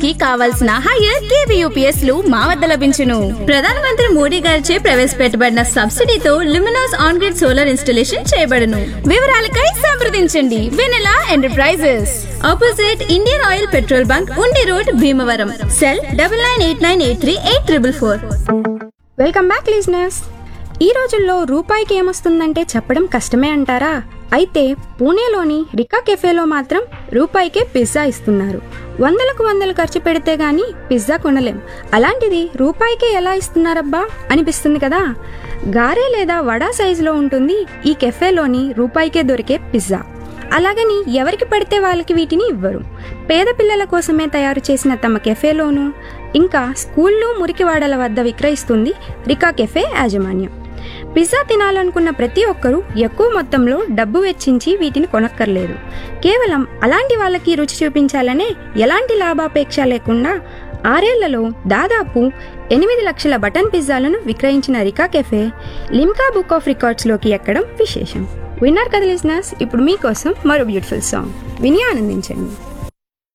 కి కావాల్సిన hire KV UPS లు మా వద్ద లభించును ప్రధానమంత్రి మోడీ గారిచే ప్రవేశపెట్టబడిన సబ్సిడీతో Luminous on grid solar installation చేయబడును వివరాలకై సంప్రదించండి Vennela enterprises opposite Indian oil petrol bunk Undi road Bhimavaram cell double nine eight nine eight three eight triple four welcome back listeners ఈ రోజుల్లో రూపాయికి ఏమొస్తుందంటే చెప్పడం కష్టమే అంటారా అయితే పూణేలోని రికా కెఫేలో మాత్రం రూపాయికే పిజ్జా ఇస్తున్నారు వందలకు వందలు ఖర్చు పెడితే గానీ పిజ్జా కొనలేం అలాంటిది రూపాయికే ఎలా ఇస్తున్నారబ్బా అనిపిస్తుంది కదా గారే లేదా వడా సైజులో ఉంటుంది ఈ కెఫేలోని రూపాయికే దొరికే పిజ్జా అలాగని ఎవరికి పడితే వాళ్ళకి వీటిని ఇవ్వరు పేద పిల్లల కోసమే తయారు చేసిన తమ కెఫేలోను ఇంకా స్కూళ్ళు మురికివాడల వద్ద విక్రయిస్తుంది రికా కెఫే యాజమాన్యం పిజ్జా తినాలనుకున్న ప్రతి ఒక్కరూ ఎక్కువ మొత్తంలో డబ్బు వెచ్చించి వీటిని కొనక్కర్లేదు కేవలం అలాంటి వాళ్ళకి రుచి చూపించాలనే ఎలాంటి లాభాపేక్ష లేకుండా ఆరేళ్లలో దాదాపు ఎనిమిది లక్షల బటన్ పిజ్జాలను విక్రయించిన Rika cafe Limca book of రికార్డ్స్లోకి ఎక్కడం విశేషం విన్నారు కదా లిజనర్స్ ఇప్పుడు మీకోసం మరో బ్యూటిఫుల్ సాంగ్ విని ఆనందించండి